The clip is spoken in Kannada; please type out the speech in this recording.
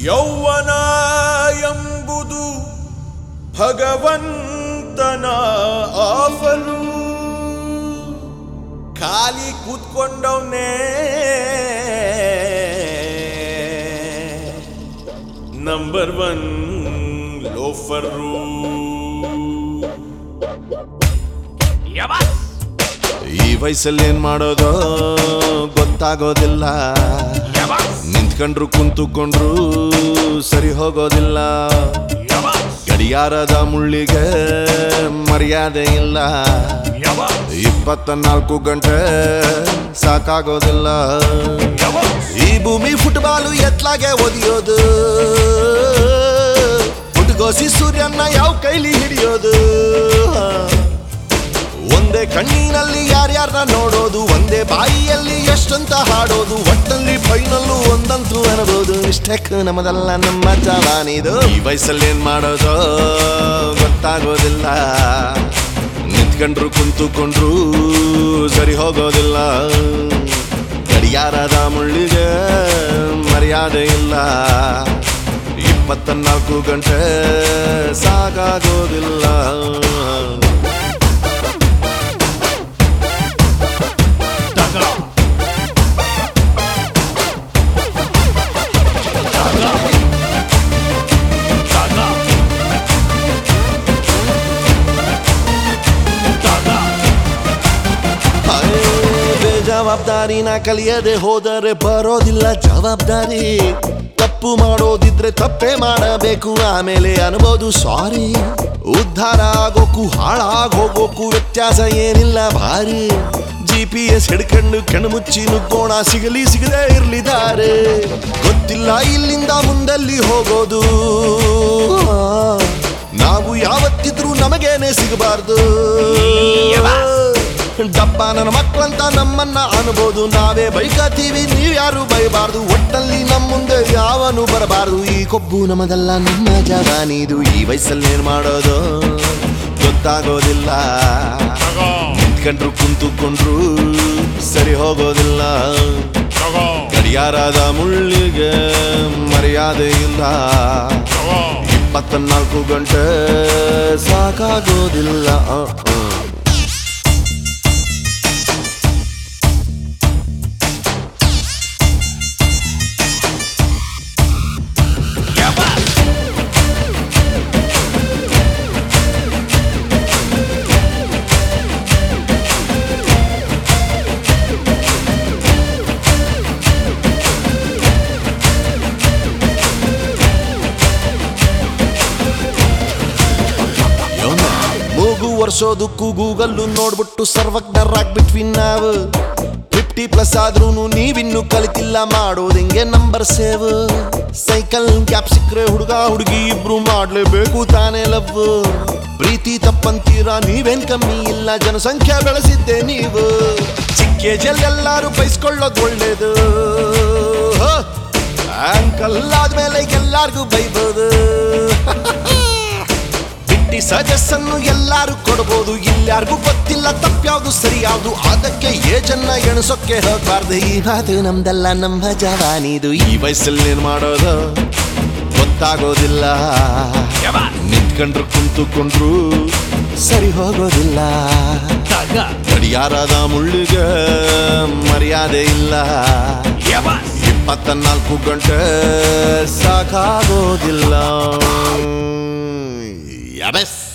ಯೌವನ ಎಂಬುದು ಭಗವಂತನ ಆಫರು ಖಾಲಿ ಕೂತ್ಕೊಂಡವನೇ ನಂಬರ್ ಒನ್ ಲೋಫರು ಈ ವಯಸ್ಸಲ್ಲಿ ಏನ್ ಮಾಡೋದು ಗೊತ್ತಾಗೋದಿಲ್ಲ ನಿಂತ್ಕೊಂಡ್ರು ಕುಂತುಕೊಂಡ್ರು ಸರಿ ಹೋಗೋದಿಲ್ಲ ಗಡಿಯಾರದ ಮುಳ್ಳಿಗೆ ಮರ್ಯಾದೆ ಇಲ್ಲ ಇಪ್ಪತ್ತ ನಾಲ್ಕು ಗಂಟೆ ಸಾಕಾಗೋದಿಲ್ಲ ಈ ಭೂಮಿ ಫುಟ್ಬಾಲು ಎತ್ಲಾಗೆ ಒದಿಯೋದು ಹುಟ್ಗೋಸಿ ಸೂರ್ಯನ ಯಾವ ಕೈಲಿ ಹಿಡಿಯೋದು ಒಂದೇ ಕಣ್ಣಿನಲ್ಲಿ ಯಾರ್ಯಾರನ್ನ ನೋಡೋದು ಒಂದೇ ಬಾಯಿಯಲ್ಲಿ ಎಷ್ಟಂತ ಹಾಡೋದು ಒಟ್ಟಲ್ಲಿ ಫೈನಲ್ಲು ಒಂದಂತೂ ಅನ್ಬೋದು ಮಿಸ್ಟೇಕ್ ನಮ್ಮದಲ್ಲ ನಮ್ಮ ಜವಾನಿದು ಈ ವಯಸ್ಸಲ್ಲಿ ಏನ್ ಮಾಡೋದು ಗೊತ್ತಾಗೋದಿಲ್ಲ ನಿಂತ್ಕೊಂಡ್ರು ಕುಂತುಕೊಂಡ್ರು ಸರಿ ಹೋಗೋದಿಲ್ಲ ಗಡಿಯಾರದ ಮುಳ್ಳಿಗೆ ಮರ್ಯಾದೆ ಇಲ್ಲ ಇಪ್ಪತ್ತ ನಾಲ್ಕು ಗಂಟೆ ಸಾಕಾಗೋದಿಲ್ಲ ಹಾಯ್, ಬೇಜವಾಬ್ದಾರಿನ ಕಲಿಯದೆ ಹೋದರೆ ಬರೋದಿಲ್ಲ ಜವಾಬ್ದಾರಿ ತಪ್ಪು ಮಾಡೋದಿದ್ರೆ ತಪ್ಪೇ ಮಾಡಬೇಕು ಆಮೇಲೆ ಅನ್ಬೋದು ಸಾರಿ ಉದ್ಧಾರ ಆಗೋಕು ಹಾಳಾಗ್ ಹೋಗೋಕು ವ್ಯತ್ಯಾಸ ಏನಿಲ್ಲ ಭಾರಿ ಜಿ ಪಿ ಎಸ್ ಹಿಡ್ಕೊಂಡು ಕಣ್ಣು ಮುಚ್ಚಿ ನುಗ್ಗೋಣ ಸಿಗಲಿ ಸಿಗದೆ ಇರ್ಲಿದ್ದಾರೆ ಗೊತ್ತಿಲ್ಲ ಇಲ್ಲಿಂದ ಮುಂದಲ್ಲಿ ಹೋಗೋದು ನಾವು ಯಾವತ್ತಿದ್ರೂ ನಮಗೇನೆ ಸಿಗಬಾರ್ದು ಡಬ್ಬ ನನ್ನ ಮಕ್ಕಳಂತ ನಮ್ಮನ್ನ ಅನ್ಬೋದು ನಾವೇ ಬೈಕತ್ತೀವಿ ನೀವ್ ಯಾರು ಬೈಬಾರ್ದು ಒಟ್ಟಲ್ಲಿ ನಮ್ಮ ಮುಂದೆ ಯಾವನು ಬರಬಾರ್ದು ಈ ಕೊಬ್ಬು ನಮ್ಮದಲ್ಲ ನಮ್ಮ ಜವಾನಿದು ಈ ವಯಸ್ಸಲ್ಲಿ ಏನ್ ಮಾಡೋದು ಗೊತ್ತಾಗೋದಿಲ್ಲ ನಿಂತ್ಕೊಂಡ್ರು ಕುಂತುಕೊಂಡ್ರು ಸರಿ ಹೋಗೋದಿಲ್ಲ ಗಡಿಯಾರದ ಮುಳ್ಳಿಗೆ ಮರ್ಯಾದೆ ಇಲ್ಲ ಇಪ್ಪತ್ತ ನಾಲ್ಕು ಗಂಟೆ ಸಾಕಾಗೋದಿಲ್ಲ ಆ, ಆ. ಮೂಗು ವರ್ಷೋದಕ್ಕೂ ಗೂಗಲ್ಲು ನೋಡ್ಬಿಟ್ಟು ಸರ್ವಜ್ಞರಾಗ್ಬಿಟ್ವಿ ನಾವು ಫಿಫ್ಟಿ ಪ್ಲಸ್ ಆದ್ರೂ ನೀವಿನ್ನು ಕಲಿತಿಲ್ಲ ಮಾಡೋದು ಹೆಂಗೆ ನಂಬರ್ ಸೇವ್ ಸೈಕಲ್ ಗ್ಯಾಪ್ ಸಿಕ್ಕ್ರೆ ಹುಡುಗ ಹುಡುಗಿ ಇಬ್ರು ಮಾಡ್ಲೇಬೇಕು ತಾನೇ ಲವ್ ಪ್ರೀತಿ ತಪ್ಪಂತೀರಾ ನೀವೇನ್ ಕಮ್ಮಿ ಇಲ್ಲ ಜನಸಂಖ್ಯೆ ಬೆಳೆಸಿದ್ದೆ ನೀವು ಚಿಕ್ಕ ಏಜಲ್ಲಿ ಎಲ್ಲಾರು ಬೈಸ್ಕೊಳ್ಳೋದು ಒಳ್ಳೇದು ಆಂಕಲ್ ಆದ್ಮೇಲೆ ಎಲ್ಲಾರ್ಗೂ ಬೈಬೋದು ಬಿಟ್ಟಿ ಸಜಸ್ಸನ್ನು ಎಲ್ಲಾರು ಕೊಡಬಹುದು ಇಲ್ಯಾರಿಗೂ ಗೊತ್ತಿಲ್ಲ ತಪ್ಪ್ಯಾವ್ದು ಸರಿ ಯಾವ್ದು ಅದಕ್ಕೆ ಏಜನ್ನ ಎಣಸೋಕೆ ಹೋಗ್ಬಾರ್ದು ಈ ಮಾತು ನಮ್ದಲ್ಲ ನಮ್ಮ ಜವಾನಿದು ಈ ವಯಸ್ಸಲ್ಲಿ ಏನ್ ಮಾಡೋದು ಗೊತ್ತಾಗೋದಿಲ್ಲ ನಿಂತ್ಕೊಂಡ್ರು ಕುಂತುಕೊಂಡ್ರು ಸರಿ ಹೋಗೋದಿಲ್ಲ ಗಡಿಯಾರದ ಮುಳ್ಳಿಗೆ ಮರ್ಯಾದೆ ಇಲ್ಲ ಇಪ್ಪತ್ತ ನಾಲ್ಕು ಗಂಟೆ ಸಾಕಾಗೋದಿಲ್ಲ ಯಬಸ್